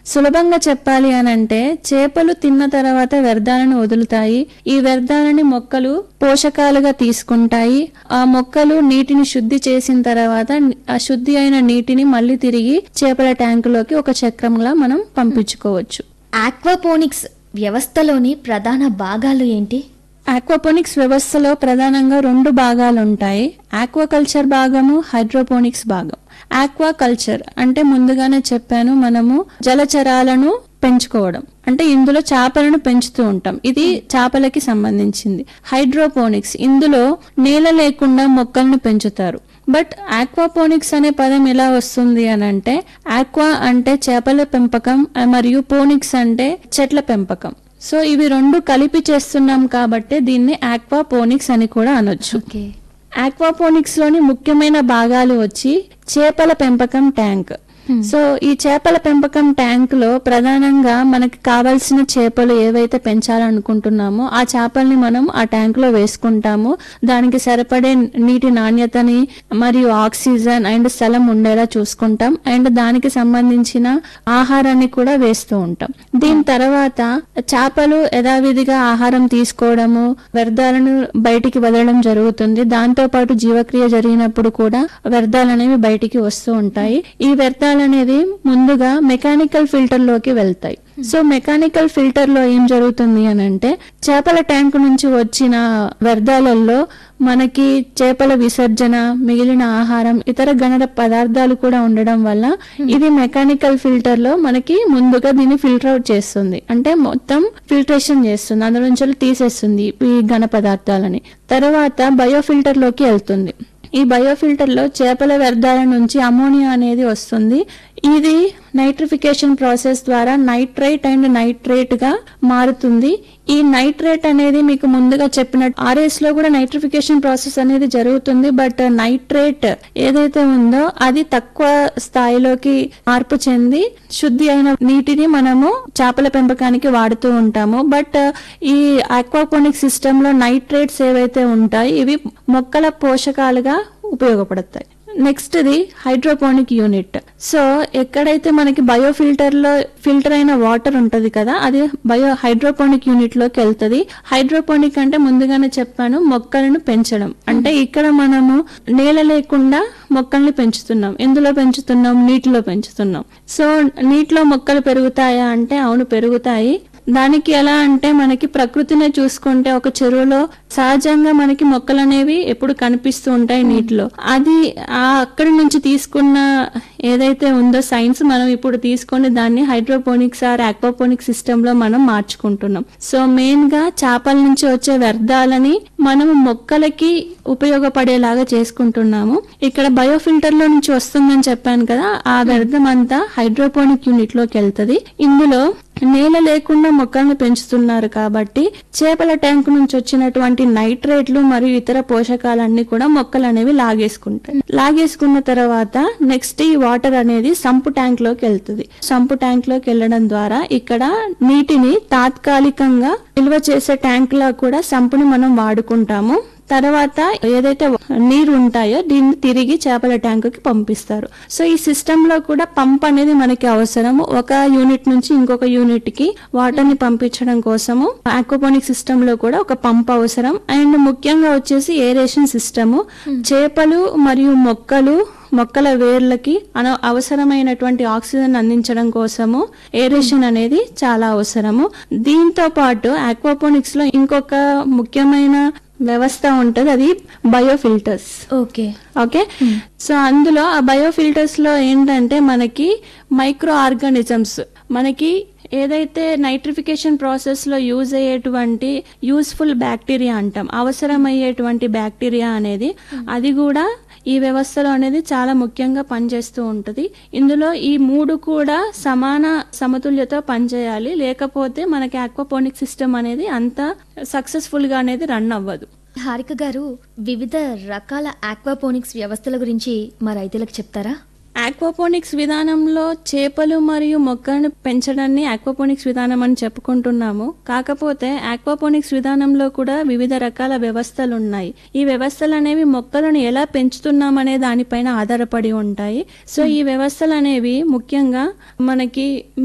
సులభంగా చెప్పాలి అని అంటే చేపలు తిన్న తర్వాత వ్యర్థాలను వదులుతాయి ఈ వ్యర్థాలని మొక్కలు పోషకాలుగా తీసుకుంటాయి ఆ మొక్కలు నీటిని శుద్ధి చేసిన తర్వాత ఆ శుద్ధి అయిన నీటిని మళ్ళీ తిరిగి చేపల ట్యాంకులోకి ఒక చక్రంలా మనం పంపించుకోవచ్చు ఆక్వాపోనిక్స్ వ్యవస్థలోని ప్రధాన భాగాలు ఏంటి ఆక్వాపోనిక్స్ వ్యవస్థలో ప్రధానంగా రెండు భాగాలు ఉంటాయి ఆక్వాకల్చర్ భాగము హైడ్రోపోనిక్స్ భాగం ఆక్వాకల్చర్ అంటే ముందుగానే చెప్పాను మనము జలచరాలను పెంచుకోవడం అంటే ఇందులో చేపలను పెంచుతూ ఉంటాం ఇది చేపలకి సంబంధించింది హైడ్రోపోనిక్స్ ఇందులో నేల లేకుండా మొక్కలను పెంచుతారు బట్ ఆక్వాపోనిక్స్ అనే పదం ఎలా వస్తుంది అని అంటే ఆక్వా అంటే చేపల పెంపకం మరియు పోనిక్స్ అంటే చెట్ల పెంపకం సో ఇవి రెండు కలిపి చేస్తున్నాం కాబట్టి దీన్ని ఆక్వాపోనిక్స్ అని కూడా అనొచ్చు ఓకే ఆక్వాపోనిక్స్ లోని ముఖ్యమైన భాగాలు వచ్చి చేపల పెంపకం ట్యాంక్ సో ఈ చేపల పెంపకం ట్యాంక్ లో ప్రధానంగా మనకి కావాల్సిన చేపలు ఏవైతే పెంచాలనుకుంటున్నామో ఆ చేపల్ని మనం ఆ ట్యాంక్ లో వేసుకుంటాము దానికి సరిపడే నీటి నాణ్యతని మరియు ఆక్సిజన్ అండ్ స్థలం ఉండేలా చూసుకుంటాం అండ్ దానికి సంబంధించిన ఆహారాన్ని కూడా వేస్తూ ఉంటాం దీని తర్వాత చేపలు యథావిధిగా ఆహారం తీసుకోవడము వ్యర్థాలను బయటికి వదలడం జరుగుతుంది దాంతో పాటు జీవక్రియ జరిగినప్పుడు కూడా వ్యర్థాలు అనేవి బయటికి వస్తూ ఉంటాయి ఈ వ్యర్థాలు అనేది ముందుగా మెకానికల్ ఫిల్టర్ లోకి వెళ్తాయి సో మెకానికల్ ఫిల్టర్ లో ఏం జరుగుతుంది అని అంటే చేపల ట్యాంక్ నుంచి వచ్చిన వ్యర్థాలలో మనకి చేపల విసర్జన మిగిలిన ఆహారం ఇతర గణన పదార్థాలు కూడా ఉండడం వల్ల ఇది మెకానికల్ ఫిల్టర్ లో మనకి ముందుగా దీన్ని ఫిల్టర్ అవుట్ చేస్తుంది అంటే మొత్తం ఫిల్టరేషన్ చేస్తుంది అందులో నుంచి తీసేస్తుంది ఈ ఘన పదార్థాలని తర్వాత బయో ఫిల్టర్ లోకి వెళ్తుంది ఈ బయోఫిల్టర్ లో చేపల వ్యర్థాల నుంచి అమోనియా అనేది వస్తుంది ఇది నైట్రిఫికేషన్ ప్రాసెస్ ద్వారా నైట్రైట్ అండ్ నైట్రేట్ గా మారుతుంది ఈ నైట్రేట్ అనేది మీకు ముందుగా చెప్పినట్టు ఆర్ఎస్ లో కూడా నైట్రిఫికేషన్ ప్రాసెస్ అనేది జరుగుతుంది బట్ నైట్రేట్ ఏదైతే ఉందో అది తక్కువ స్థాయిలోకి మార్పు చెంది శుద్ధి అయిన నీటిని మనము చేపల పెంపకానికి వాడుతూ ఉంటాము బట్ ఈ ఆక్వాపోనిక్ సిస్టమ్ లో నైట్రేట్స్ ఏవైతే ఉంటాయి ఇవి మొక్కల పోషకాలుగా ఉపయోగపడతాయి next the hydroponic unit so ఎక్కడైతే మనకి బయో ఫిల్టర్ లో ఫిల్టర్ అయిన వాటర్ ఉంటది కదా అది బయో హైడ్రోపోనిక్ యూనిట్ లోకి వెళ్తది హైడ్రోపోనిక్ అంటే ముందుగానే చెప్పాను మొక్కలను పెంచడం అంటే ఇక్కడ మనము నేల లేకుండా మొక్కల్ని పెంచుతున్నాం ఎందులో పెంచుతున్నాం నీటిలో పెంచుతున్నాం సో నీటిలో మొక్కలు పెరుగుతాయా అంటే అవును పెరుగుతాయి దానికి ఎలా అంటే మనకి ప్రకృతిని చూసుకుంటే ఒక చెరువులో సహజంగా మనకి మొక్కలు అనేవి ఎప్పుడు కనిపిస్తూ ఉంటాయి నీటిలో అది ఆ అక్కడి నుంచి తీసుకున్న ఏదైతే ఉందో సైన్స్ మనం ఇప్పుడు తీసుకొని దాన్ని హైడ్రోపోనిక్స్ ఆర్ ఆక్వాపోనిక్ సిస్టమ్ లో మనం మార్చుకుంటున్నాం సో మెయిన్ గా చేపల నుంచి వచ్చే వ్యర్థాలని మనం మొక్కలకి ఉపయోగపడేలాగా చేసుకుంటున్నాము ఇక్కడ బయో ఫిల్టర్ లో నుంచి వస్తుందని చెప్పాను కదా ఆ వ్యర్థం అంతా హైడ్రోపోనిక్ యూనిట్ లోకి వెళ్తది ఇందులో నేల లేకుండా మొక్కల్ని పెంచుతున్నారు కాబట్టి చేపల ట్యాంక్ నుంచి వచ్చినటువంటి నైట్రేట్లు మరియు ఇతర పోషకాలన్నీ కూడా మొక్కలు అనేవి లాగేసుకుంటాయి లాగేసుకున్న తర్వాత నెక్స్ట్ ఈ వాటర్ అనేది సంపు ట్యాంక్ లోకి వెళ్తుంది సంపు ట్యాంక్ లోకి వెళ్ళడం ద్వారా ఇక్కడ నీటిని తాత్కాలికంగా నిల్వ చేసే ట్యాంక్ లా కూడా సంపుని మనం వాడుకుంటాము తర్వాత ఏదైతే నీరు ఉంటాయో దీన్ని తిరిగి చేపల ట్యాంకుకి పంపిస్తారు సో ఈ సిస్టమ్ లో కూడా పంప్ అనేది మనకి అవసరం ఒక యూనిట్ నుంచి ఇంకొక యూనిట్ కి వాటర్ ని పంపించడం కోసము ఆక్వాపోనిక్ సిస్టమ్ లో కూడా ఒక పంప్ అవసరం అండ్ ముఖ్యంగా వచ్చేసి ఏరేషన్ సిస్టమ్ చేపలు మరియు మొక్కలు మొక్కల వేర్లకి అన అవసరమైనటువంటి ఆక్సిజన్ అందించడం కోసము ఏరేషన్ అనేది చాలా అవసరము దీంతో పాటు ఆక్వాపోనిక్స్ లో ఇంకొక ముఖ్యమైన వ్యవస్థ ఉంటది అది బయోఫిల్టర్స్ ఓకే ఓకే సో అందులో ఆ బయోఫిల్టర్స్ లో ఏంటంటే మనకి మైక్రో ఆర్గానిజమ్స్ మనకి ఏదైతే నైట్రిఫికేషన్ ప్రాసెస్ లో యూజ్ అయ్యేటువంటి యూస్ఫుల్ బ్యాక్టీరియా అంటాం అవసరమయ్యేటువంటి బ్యాక్టీరియా అనేది అది కూడా ఈ వ్యవస్థలో అనేది చాలా ముఖ్యంగా పనిచేస్తూ ఉంటుంది ఇందులో ఈ మూడు కూడా సమాన సమతుల్యతో పనిచేయాలి లేకపోతే మనకి ఆక్వాపోనిక్ సిస్టమ్ అనేది అంత సక్సెస్ఫుల్ గా అనేది రన్ అవ్వదు హారిక గారు వివిధ రకాల ఆక్వాపోనిక్స్ వ్యవస్థల గురించి మా రైతులకు చెప్తారా ఆక్వాపోనిక్స్ విధానంలో చేపలు మరియు మొక్కలను పెంచడాన్ని ఆక్వాపోనిక్స్ విధానం అని చెప్పుకుంటున్నాము కాకపోతే ఆక్వాపోనిక్స్ విధానంలో కూడా వివిధ రకాల వ్యవస్థలు ఉన్నాయి ఈ వ్యవస్థలు అనేవి మొక్కలను ఎలా పెంచుతున్నాం అనే దానిపైన ఆధారపడి ఉంటాయి సో ఈ వ్యవస్థలు అనేవి ముఖ్యంగా మనకి